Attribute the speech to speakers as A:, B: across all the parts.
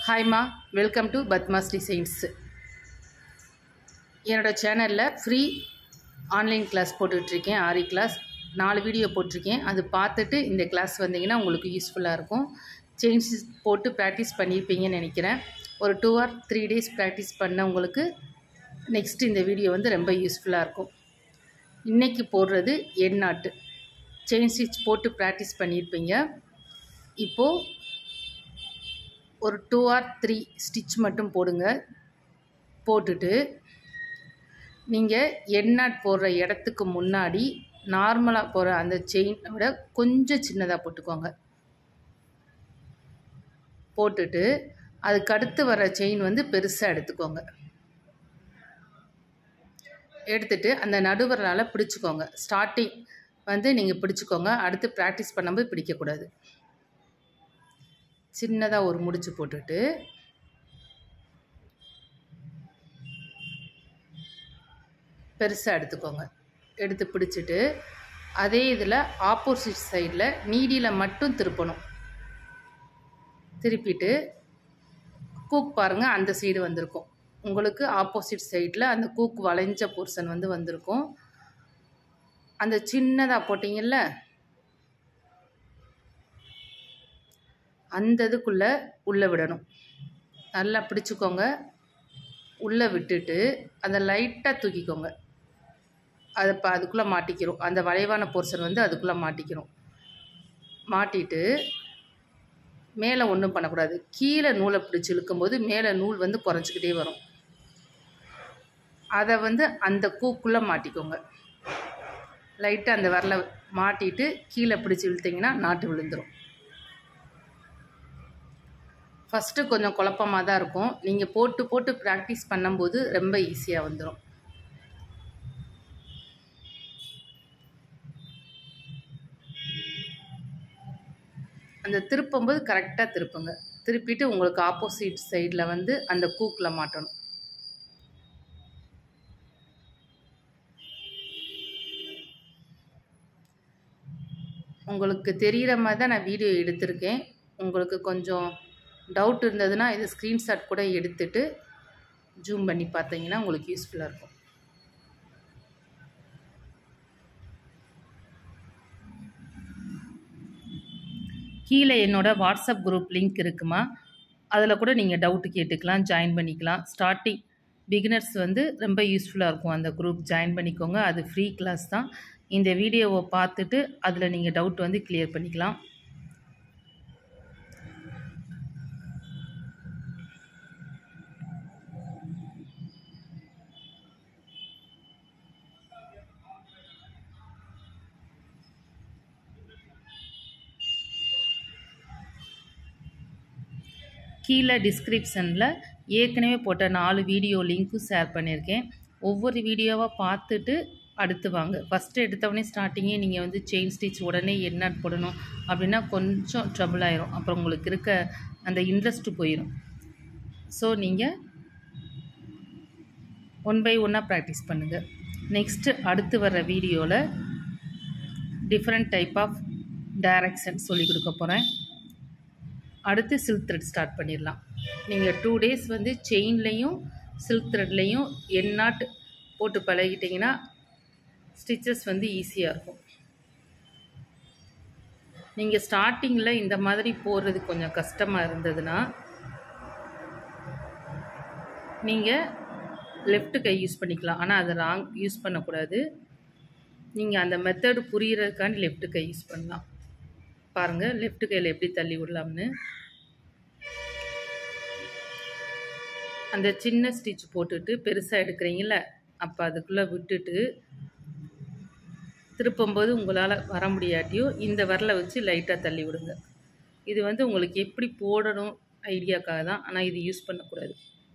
A: ஹாய்மா welcome to Padma's designs என்னோட சேனலில் free online class போட்டுட்ருக்கேன் ஆரி கிளாஸ் நாலு வீடியோ போட்டிருக்கேன் அது பார்த்துட்டு இந்த கிளாஸ் வந்தீங்கன்னா உங்களுக்கு யூஸ்ஃபுல்லாக இருக்கும் செயின்ஸ் போட்டு ப்ராக்டிஸ் பண்ணியிருப்பீங்கன்னு நினைக்கிறேன் ஒரு two or three days practice பண்ண உங்களுக்கு நெக்ஸ்ட் இந்த வீடியோ வந்து ரொம்ப யூஸ்ஃபுல்லாக இருக்கும் இன்றைக்கி போடுறது எண் நாட்டு செயின் ஸ்டிச் போட்டு ப்ராக்டிஸ் பண்ணியிருப்பீங்க இப்போது ஒரு டூ ஆர் த்ரீ ஸ்டிச் மட்டும் போடுங்க போட்டுட்டு நீங்கள் எண்ணாட் போடுற இடத்துக்கு முன்னாடி நார்மலாக போகிற அந்த செயினை விட கொஞ்சம் சின்னதாக போட்டுக்கோங்க போட்டுட்டு அதுக்கு அடுத்து வர செயின் வந்து பெருசாக எடுத்துக்கோங்க எடுத்துட்டு அந்த நடுவரலால் பிடிச்சிக்கோங்க ஸ்டார்டிங் வந்து நீங்கள் பிடிச்சிக்கோங்க அடுத்து ப்ராக்டிஸ் பண்ணும்போது பிடிக்கக்கூடாது சின்னதாக ஒரு முடிச்சு போட்டுட்டு பெருசாக எடுத்துக்கோங்க எடுத்து பிடிச்சிட்டு அதே இதில் ஆப்போசிட் சைடில் நீடியில் மட்டும் திருப்பணும் திருப்பிட்டு கூக் பாருங்கள் அந்த சைடு வந்திருக்கும் உங்களுக்கு ஆப்போசிட் சைடில் அந்த கூக் வளைஞ்ச போர்ஷன் வந்து வந்திருக்கும் அந்த சின்னதாக போட்டிங்கல்ல அந்த இதுக்குள்ளே உள்ளே விடணும் நல்லா பிடிச்சிக்கோங்க உள்ளே விட்டுட்டு அதை லைட்டாக தூக்கிக்கோங்க அதை இப்போ அதுக்குள்ளே மாட்டிக்கிறோம் அந்த வளைவான போர்ஷன் வந்து அதுக்குள்ளே மாட்டிக்கிறோம் மாட்டிட்டு மேலே ஒன்றும் பண்ணக்கூடாது கீழே நூலை பிடிச்சி இழுக்கும்போது மேலே நூல் வந்து குறைச்சிக்கிட்டே வரும் அதை வந்து அந்த கூக்குள்ளே மாட்டிக்கோங்க லைட்டாக அந்த வரல மாட்டிட்டு கீழே பிடிச்சி இழுத்தீங்கன்னா நாட்டு விழுந்துடும் ஃபஸ்ட்டு கொஞ்சம் குழப்பமாக தான் இருக்கும் நீங்கள் போட்டு போட்டு ப்ராக்டிஸ் பண்ணும்போது ரொம்ப ஈஸியாக வந்துடும் அந்த திருப்பும்போது கரெக்டாக திருப்புங்க திருப்பிட்டு உங்களுக்கு ஆப்போசிட் சைடில் வந்து அந்த கூக்கில் மாட்டணும் உங்களுக்கு தெரிகிற மாதிரி தான் நான் வீடியோ எடுத்திருக்கேன் உங்களுக்கு கொஞ்சம் டவுட் இருந்ததுன்னா இது ஸ்க்ரீன்ஷாட் கூட எடுத்துட்டு ஜூம் பண்ணி பார்த்தீங்கன்னா உங்களுக்கு யூஸ்ஃபுல்லாக இருக்கும் கீழே என்னோடய வாட்ஸ்அப் குரூப் லிங்க் இருக்குமா அதில் கூட நீங்கள் டவுட்டு கேட்டுக்கலாம் ஜாயின் பண்ணிக்கலாம் ஸ்டார்டிங் பிகினர்ஸ் வந்து ரொம்ப யூஸ்ஃபுல்லாக இருக்கும் அந்த குரூப் ஜாயின் பண்ணிக்கோங்க அது ஃப்ரீ கிளாஸ் தான் இந்த வீடியோவை பார்த்துட்டு அதில் நீங்கள் டவுட் வந்து கிளியர் பண்ணிக்கலாம் கீழே டிஸ்கிரிப்ஷனில் ஏற்கனவே போட்ட நாலு வீடியோ லிங்க்கும் ஷேர் பண்ணியிருக்கேன் ஒவ்வொரு வீடியோவாக பார்த்துட்டு அடுத்து வாங்க ஃபஸ்ட்டு எடுத்தவொடனே ஸ்டார்டிங்கே நீங்கள் வந்து செயின் ஸ்டிச் உடனே என்ன போடணும் அப்படின்னா கொஞ்சம் ட்ரபிள் ஆயிரும் அப்புறம் உங்களுக்கு இருக்க அந்த இன்ட்ரெஸ்ட்டு போயிடும் ஸோ நீங்கள் ஒன் பை ஒன்னாக ப்ராக்டிஸ் பண்ணுங்கள் நெக்ஸ்ட்டு அடுத்து வர்ற வீடியோவில் டிஃப்ரெண்ட் டைப் ஆஃப் டைரக்ஷன் சொல்லி கொடுக்க போகிறேன் அடுத்து சில்க் த்ரெட் ஸ்டார்ட் பண்ணிடலாம் நீங்கள் டூ டேஸ் வந்து செயின்லேயும் சில்க் த்ரெட்லேயும் எண்ணாட் போட்டு பழகிட்டிங்கன்னா ஸ்டிச்சஸ் வந்து ஈஸியாக இருக்கும் நீங்கள் ஸ்டார்டிங்கில் இந்த மாதிரி போடுறது கொஞ்சம் கஷ்டமாக இருந்ததுன்னா நீங்கள் லெஃப்ட் கை யூஸ் பண்ணிக்கலாம் ஆனால் அதை ராங் யூஸ் பண்ணக்கூடாது நீங்கள் அந்த மெத்தடு புரிகிறதுக்காண்டி லெஃப்ட் கை யூஸ் பண்ணலாம் பாருங்கள் லெஃப்ட் கையில் எப்படி தள்ளி விடலாம்னு அந்த சின்ன ஸ்டிச் போட்டுட்டு பெருசாக எடுக்கிறீங்கள அப்போ அதுக்குள்ளே விட்டுட்டு திருப்பும்போது உங்களால் வர முடியாட்டியும் இந்த வரலை வச்சு லைட்டாக தள்ளி விடுங்க இது வந்து உங்களுக்கு எப்படி போடணும் ஐடியாக்காக தான் ஆனால் இது யூஸ் பண்ணக்கூடாது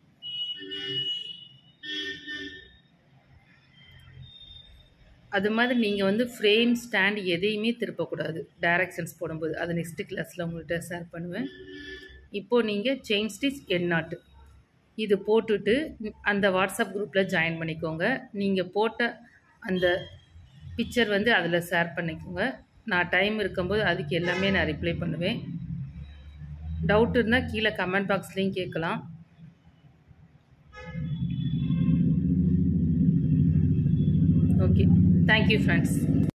A: அது மாதிரி நீங்கள் வந்து ஃப்ரேம் ஸ்டாண்ட் எதையுமே திருப்பக்கூடாது டைரக்ஷன்ஸ் போடும்போது அது நெக்ஸ்ட்டு கிளாஸில் உங்கள்கிட்ட ஷேர் பண்ணுவேன் இப்போது நீங்கள் செயின் ஸ்டிச் எண்ணாட்டு இது போட்டுட்டு அந்த வாட்ஸ்அப் குரூப்பில் ஜாயின் பண்ணிக்கோங்க நீங்கள் போட்ட அந்த பிக்சர் வந்து அதில் ஷேர் பண்ணிக்கோங்க நான் டைம் இருக்கும்போது அதுக்கு எல்லாமே நான் ரிப்ளை பண்ணுவேன் டவுட் இருந்தால் கீழே கமெண்ட் பாக்ஸ்லேயும் கேட்கலாம் ஓகே தேங்க்யூ ஃப்ரெண்ட்ஸ்